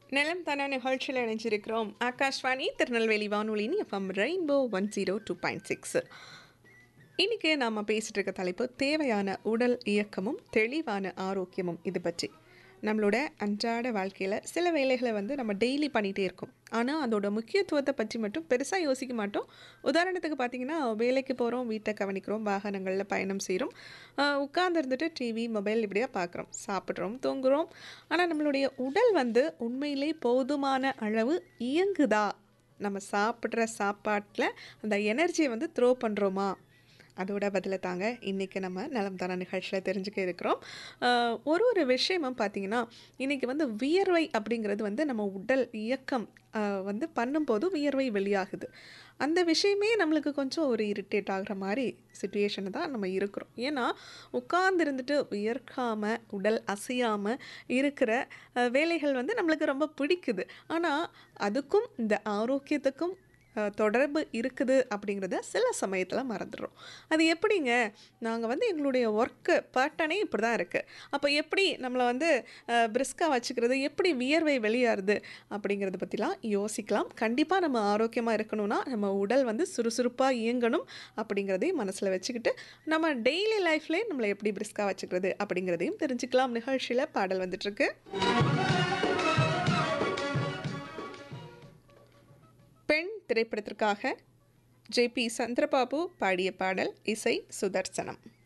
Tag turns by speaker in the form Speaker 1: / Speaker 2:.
Speaker 1: நிலம் தான நிகழ்ச்சியில் இணைஞ்சிருக்கிறோம் ஆகாஷ்வாணி திருநெல்வேலி வானொலியின் FM rainbow one zero two point six இன்றைக்கி நாம் பேசிகிட்டு இருக்க தலைப்பு தேவையான உடல் இயக்கமும் தெளிவான ஆரோக்கியமும் இது பற்றி நம்மளோட அன்றாட வாழ்க்கையில் சில வேலைகளை வந்து நம்ம டெய்லி பண்ணிகிட்டே இருக்கோம் ஆனால் அதோட முக்கியத்துவத்தை பற்றி மட்டும் பெருசாக யோசிக்க மாட்டோம் உதாரணத்துக்கு பார்த்தீங்கன்னா வேலைக்கு போகிறோம் வீட்டை கவனிக்கிறோம் வாகனங்களில் பயணம் செய்கிறோம் உட்கார்ந்துருந்துட்டு டிவி மொபைல் இப்படியா பார்க்குறோம் சாப்பிட்றோம் தூங்குறோம் ஆனால் நம்மளுடைய உடல் வந்து உண்மையிலே போதுமான அளவு இயங்குதா நம்ம சாப்பிட்ற சாப்பாட்டில் அந்த எனர்ஜியை வந்து த்ரோ பண்ணுறோமா அதோட பதிலை தாங்க இன்றைக்கி நம்ம நலம் தான நிகழ்ச்சியில் தெரிஞ்சுக்க இருக்கிறோம் ஆஹ் ஒரு ஒரு விஷயமும் பார்த்திங்கன்னா இன்றைக்கி வந்து வியர்வை அப்படிங்கிறது வந்து நம்ம உடல் இயக்கம் ஆஹ் வந்து பண்ணும்போது வியர்வை வெளியாகுது அந்த விஷயமே நம்மளுக்கு கொஞ்சம் ஒரு இரிட்டேட் ஆகுற மாதிரி சுச்சுவேஷன் தான் நம்ம இருக்கிறோம் ஏன்னா உட்கார்ந்துருந்துட்டு வியர்க்காமல் உடல் அசையாமல் இருக்கிற ஆஹ் வேலைகள் வந்து நம்மளுக்கு ரொம்ப பிடிக்குது ஆனால் அதுக்கும் இந்த ஆரோக்கியத்துக்கும் அஹ், தொடர்பு இருக்குது அப்படிங்கிறத சில சமயத்தில் மறந்துடுறோம் அது எப்படிங்க நாங்கள் வந்து எங்களுடைய ஒர்க்கு பேட்டர்னே இப்படி தான் இருக்குது அப்போ எப்படி நம்மளை வந்து பிரிஸ்காக வச்சுக்கிறது எப்படி வியர்வை வெளியாருது அப்படிங்கிறத பற்றிலாம் யோசிக்கலாம் கண்டிப்பாக நம்ம ஆரோக்கியமாக இருக்கணும்னா நம்ம உடல் வந்து சுறுசுறுப்பாக இயங்கணும் அப்படிங்கிறதையும் மனசில் வச்சுக்கிட்டு நம்ம டெய்லி லைஃப்லேயே நம்மளை எப்படி பிரிஸ்காக வச்சுக்கிறது அப்படிங்கிறதையும் தெரிஞ்சுக்கலாம் நிகழ்ச்சியில் பாடல் வந்துட்டுருக்கு பெண் திரைப்படத்திற்காக ஜே பி சந்திரபாபு பாடிய பாடல் இசை சுதர்சனம்